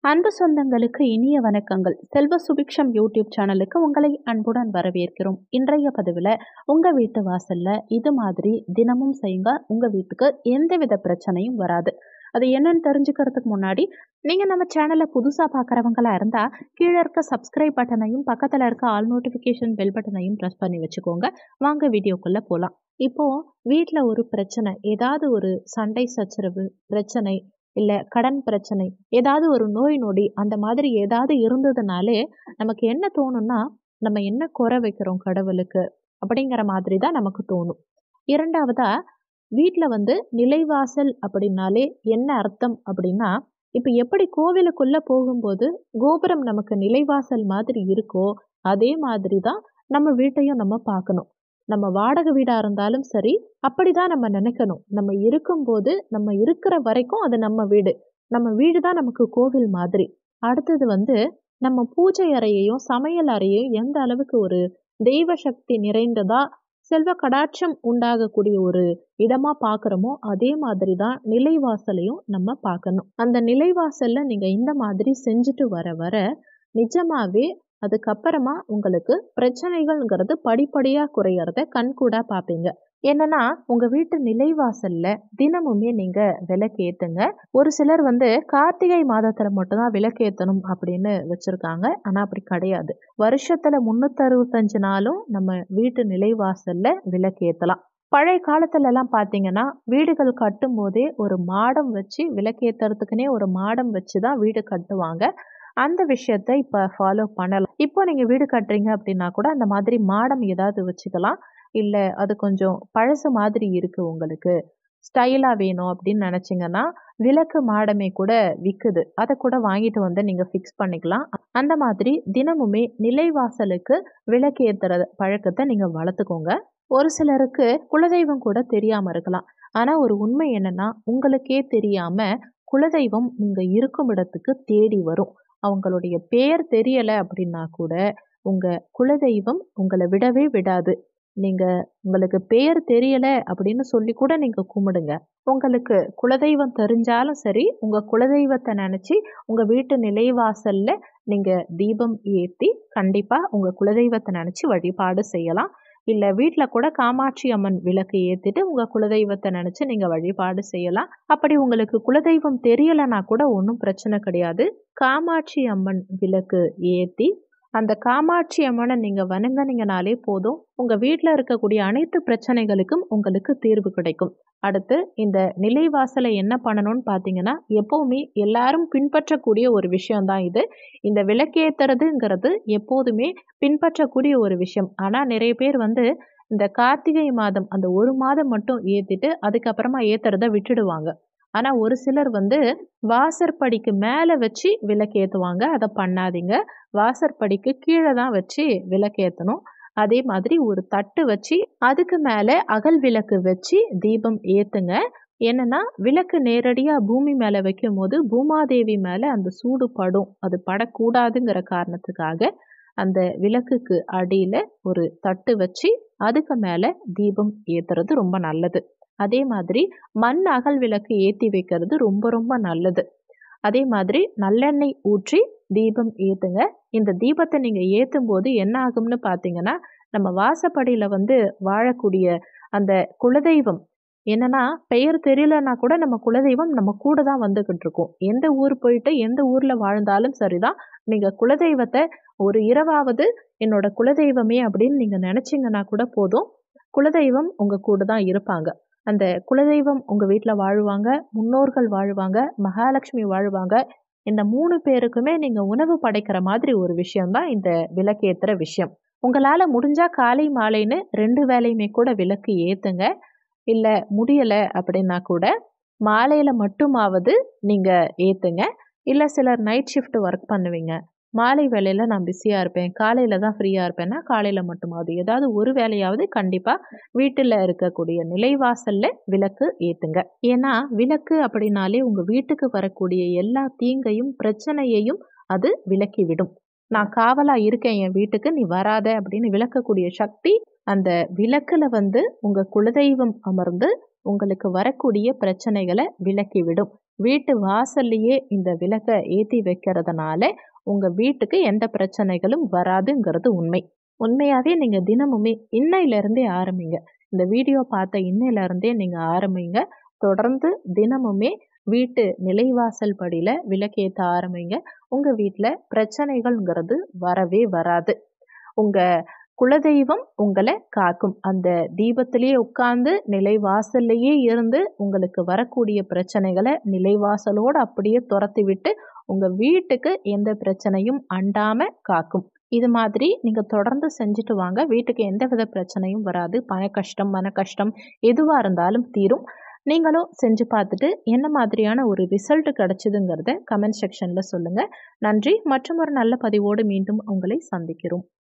அன்பு சொந்தங்களுக்கு இனிய வணக்கங்கள் செல்வ சுபிக்ஷம் யூடியூப் சேனலுக்கு உங்களை அன்புடன் வரவேற்கிறோம் இன்றைய பதிவில் உங்கள் வீட்டு வாசலில் இது மாதிரி தினமும் செய்யுங்க உங்கள் வீட்டுக்கு எந்தவித பிரச்சனையும் வராது அது என்னன்னு தெரிஞ்சுக்கிறதுக்கு முன்னாடி நீங்கள் நம்ம சேனலை புதுசாக பார்க்குறவங்களா இருந்தால் கீழே இருக்க சப்ஸ்கிரைப் பட்டனையும் பக்கத்தில் இருக்க ஆல் நோட்டிஃபிகேஷன் பெல் பட்டனையும் ப்ரெஸ் பண்ணி வச்சுக்கோங்க வாங்க வீடியோக்குள்ளே போகலாம் இப்போது வீட்டில் ஒரு பிரச்சனை ஏதாவது ஒரு சண்டை சச்சரவு பிரச்சனை இல்லை கடன் பிரச்சனை ஏதாவது ஒரு நோய் நொடி அந்த மாதிரி ஏதாவது இருந்ததுனாலே நமக்கு என்ன தோணும்னா நம்ம என்ன குறை வைக்கிறோம் கடவுளுக்கு அப்படிங்கிற மாதிரி தான் நமக்கு தோணும் இரண்டாவதா வீட்டில் வந்து நிலைவாசல் அப்படின்னாலே என்ன அர்த்தம் அப்படின்னா இப்போ எப்படி கோவிலுக்குள்ளே போகும்போது கோபுரம் நமக்கு நிலைவாசல் மாதிரி இருக்கோ அதே மாதிரி தான் நம்ம வீட்டையும் நம்ம பார்க்கணும் நம்ம வாடகை வீடாக இருந்தாலும் சரி அப்படி தான் நம்ம நினைக்கணும் நம்ம இருக்கும்போது நம்ம இருக்கிற வரைக்கும் அது நம்ம வீடு நம்ம வீடு தான் நமக்கு கோவில் மாதிரி அடுத்தது வந்து நம்ம பூஜை அறையையும் சமையல் அறையையும் எந்த அளவுக்கு ஒரு தெய்வ சக்தி நிறைந்ததா செல்வ கடாட்சம் உண்டாகக்கூடிய ஒரு இடமா பார்க்குறோமோ அதே மாதிரி தான் நிலைவாசலையும் நம்ம பார்க்கணும் அந்த நிலைவாசல்ல நீங்க இந்த மாதிரி செஞ்சுட்டு வர வர நிஜமாவே அதுக்கப்புறமா உங்களுக்கு பிரச்சனைகள்ங்கிறது படிப்படியாக குறையறத கண்கூடா பார்ப்பீங்க என்னன்னா உங்க வீட்டு நிலைவாசல்ல தினமுமே நீங்க விளக்கேத்துங்க ஒரு சிலர் வந்து கார்த்திகை மாதத்துல மட்டும்தான் விளக்கேத்தணும் அப்படின்னு வச்சிருக்காங்க ஆனா அப்படி கிடையாது வருஷத்துல முன்னூத்தி அறுபத்தஞ்சு நாளும் நம்ம வீட்டு நிலைவாசல்ல விளக்கேத்தலாம் பழைய காலத்துல எல்லாம் பாத்தீங்கன்னா வீடுகள் கட்டும் போதே ஒரு மாடம் வச்சு விளக்கேத்துறதுக்குனே ஒரு மாடம் வச்சு தான் வீடு கட்டுவாங்க அந்த விஷயத்த இப்போ ஃபாலோ பண்ணலாம் இப்போ நீங்கள் வீடு கட்டுறீங்க அப்படின்னா கூட அந்த மாதிரி மாடம் ஏதாவது வச்சுக்கலாம் இல்லை அது கொஞ்சம் பழசு மாதிரி இருக்குது உங்களுக்கு ஸ்டைலாக வேணும் அப்படின்னு நினச்சிங்கன்னா விளக்கு மாடமே கூட விற்குது அதை கூட வாங்கிட்டு வந்து நீங்கள் ஃபிக்ஸ் பண்ணிக்கலாம் அந்த மாதிரி தினமுமே நிலைவாசலுக்கு விளக்கு ஏற்றுற பழக்கத்தை நீங்கள் வளர்த்துக்கோங்க ஒரு சிலருக்கு குலதெய்வம் கூட தெரியாமல் இருக்கலாம் ஆனால் ஒரு உண்மை என்னன்னா உங்களுக்கே தெரியாமல் குலதெய்வம் நீங்கள் இருக்கும் இடத்துக்கு தேடி வரும் அவங்களுடைய பெயர் தெரியலை அப்படின்னா கூட உங்கள் குலதெய்வம் உங்களை விடவே விடாது நீங்கள் உங்களுக்கு பெயர் தெரியலை அப்படின்னு சொல்லி கூட நீங்கள் கும்பிடுங்க உங்களுக்கு குலதெய்வம் தெரிஞ்சாலும் சரி உங்கள் குலதெய்வத்தை நினச்சி உங்கள் வீட்டு நிலைவாசலில் நீங்கள் தீபம் ஏற்றி கண்டிப்பாக உங்கள் குலதெய்வத்தை நினச்சி வழிபாடு செய்யலாம் இல்லை வீட்டில் கூட காமாட்சி அம்மன் விளக்கு ஏற்றிட்டு உங்கள் குலதெய்வத்தை நினச்சி நீங்கள் வழிபாடு செய்யலாம் அப்படி உங்களுக்கு குலதெய்வம் தெரியலைன்னா கூட ஒன்றும் பிரச்சனை கிடையாது காமாட்சி அம்மன் விளக்கு ஏற்றி அந்த காமாட்சி அம்மனை நீங்கள் வணங்கினீங்கனாலே போதும் உங்கள் வீட்டில் இருக்கக்கூடிய அனைத்து பிரச்சனைகளுக்கும் உங்களுக்கு தீர்வு கிடைக்கும் அடுத்து இந்த நிலைவாசலை என்ன பண்ணணும்னு பார்த்தீங்கன்னா எப்போவுமே எல்லாரும் பின்பற்றக்கூடிய ஒரு விஷயம்தான் இது இந்த விளக்கேற்றுறதுங்கிறது எப்போதுமே பின்பற்றக்கூடிய ஒரு விஷயம் ஆனால் நிறைய பேர் வந்து இந்த கார்த்திகை மாதம் அந்த ஒரு மாதம் மட்டும் ஏற்றிட்டு அதுக்கப்புறமா ஏற்றுறத விட்டுடுவாங்க ஆனால் ஒரு சிலர் வந்து வாசற்படிக்கு மேலே வச்சு விளக்கேற்றுவாங்க அதை பண்ணாதீங்க வாசற்படிக்கு கீழே தான் வச்சு விளக்கேற்றணும் அதே மாதிரி ஒரு தட்டு வச்சு அதுக்கு மேலே அகல் விளக்கு வச்சு தீபம் ஏற்றுங்க என்னன்னா விளக்கு நேரடியாக பூமி மேலே வைக்கும் போது பூமாதேவி மேலே அந்த சூடு படும் அது படக்கூடாதுங்கிற காரணத்துக்காக அந்த விளக்குக்கு அடியில் ஒரு தட்டு வச்சு அதுக்கு மேலே தீபம் ஏற்றுறது ரொம்ப நல்லது அதே மாதிரி மண் அகல் விளக்கு ஏற்றி வைக்கிறது ரொம்ப ரொம்ப நல்லது அதே மாதிரி நல்லெண்ணெய் ஊற்றி தீபம் ஏற்றுங்க இந்த தீபத்தை நீங்கள் ஏற்றும் போது என்ன ஆகும்னு பார்த்தீங்கன்னா நம்ம வாசப்படியில் வந்து வாழக்கூடிய அந்த குலதெய்வம் என்னன்னா பெயர் தெரியலன்னா கூட நம்ம குலதெய்வம் நம்ம கூட தான் வந்துக்கிட்டு இருக்கோம் எந்த ஊர் போயிட்டு எந்த ஊரில் வாழ்ந்தாலும் சரிதான் நீங்கள் குலதெய்வத்தை ஒரு இரவாவது என்னோட குலதெய்வமே அப்படின்னு நீங்கள் நினச்சிங்கன்னா கூட போதும் குலதெய்வம் உங்கள் கூட தான் இருப்பாங்க அந்த குலதெய்வம் உங்கள் வீட்டில் வாழுவாங்க முன்னோர்கள் வாழ்வாங்க மகாலட்சுமி வாழ்வாங்க இந்த மூணு பேருக்குமே நீங்கள் உணவு படைக்கிற மாதிரி ஒரு விஷயம்தான் இந்த விளக்கேற்றுற விஷயம் உங்களால் முடிஞ்சால் காலை மாலைன்னு ரெண்டு வேலையுமே கூட விளக்கு ஏற்றுங்க இல்லை முடியலை அப்படின்னா கூட மாலையில் மட்டுமாவது நீங்கள் ஏற்றுங்க இல்லை சிலர் நைட் ஷிஃப்ட் ஒர்க் பண்ணுவீங்க மாலை வேலையில் நான் பிஸியாக இருப்பேன் காலையில் தான் ஃப்ரீயாக இருப்பேன்னா காலையில் மட்டுமாவது ஏதாவது ஒரு வேலையாவது கண்டிப்பாக வீட்டில் இருக்கக்கூடிய நிலைவாசலில் விளக்கு ஏற்றுங்க ஏன்னா விளக்கு அப்படின்னாலே உங்கள் வீட்டுக்கு வரக்கூடிய எல்லா தீங்கையும் பிரச்சனையையும் அது விலக்கி விடும் நான் காவலாக இருக்கேன் என் வீட்டுக்கு நீ வராத அப்படின்னு விளக்கக்கூடிய சக்தி அந்த விளக்கில் வந்து உங்கள் குலதெய்வம் அமர்ந்து உங்களுக்கு வரக்கூடிய பிரச்சனைகளை விலக்கி விடும் வீட்டு வாசல்லையே இந்த விளக்கை ஏற்றி வைக்கிறதுனால உங்கள் வீட்டுக்கு எந்த பிரச்சனைகளும் வராதுங்கிறது உண்மை உண்மையாகவே நீங்கள் தினமுமே இன்னையிலேருந்தே ஆரம்பிங்க இந்த வீடியோ பார்த்த இன்னையிலேருந்தே நீங்கள் ஆரம்பிங்க தொடர்ந்து தினமுமே வீட்டு நிலைவாசல் படியில் விளக்கேற்ற ஆரம்பிங்க உங்கள் வீட்டில் பிரச்சனைகள்ங்கிறது வரவே வராது உங்கள் குலதெய்வம் உங்களை காக்கும் அந்த தீபத்திலேயே உட்கார்ந்து நிலைவாசல்லையே இருந்து உங்களுக்கு வரக்கூடிய பிரச்சனைகளை நிலைவாசலோடு அப்படியே துரத்தி விட்டு உங்கள் வீட்டுக்கு எந்த பிரச்சனையும் அண்டாமல் காக்கும் இது மாதிரி நீங்கள் தொடர்ந்து செஞ்சுட்டு வாங்க வீட்டுக்கு எந்த வித பிரச்சனையும் வராது பண கஷ்டம் மன கஷ்டம் எதுவாக இருந்தாலும் தீரும் நீங்களும் செஞ்சு பார்த்துட்டு என்ன மாதிரியான ஒரு ரிசல்ட் கிடச்சிதுங்கிறத கமெண்ட் செக்ஷனில் சொல்லுங்கள் நன்றி மற்றும் ஒரு நல்ல பதிவோடு மீண்டும் உங்களை சந்திக்கிறோம்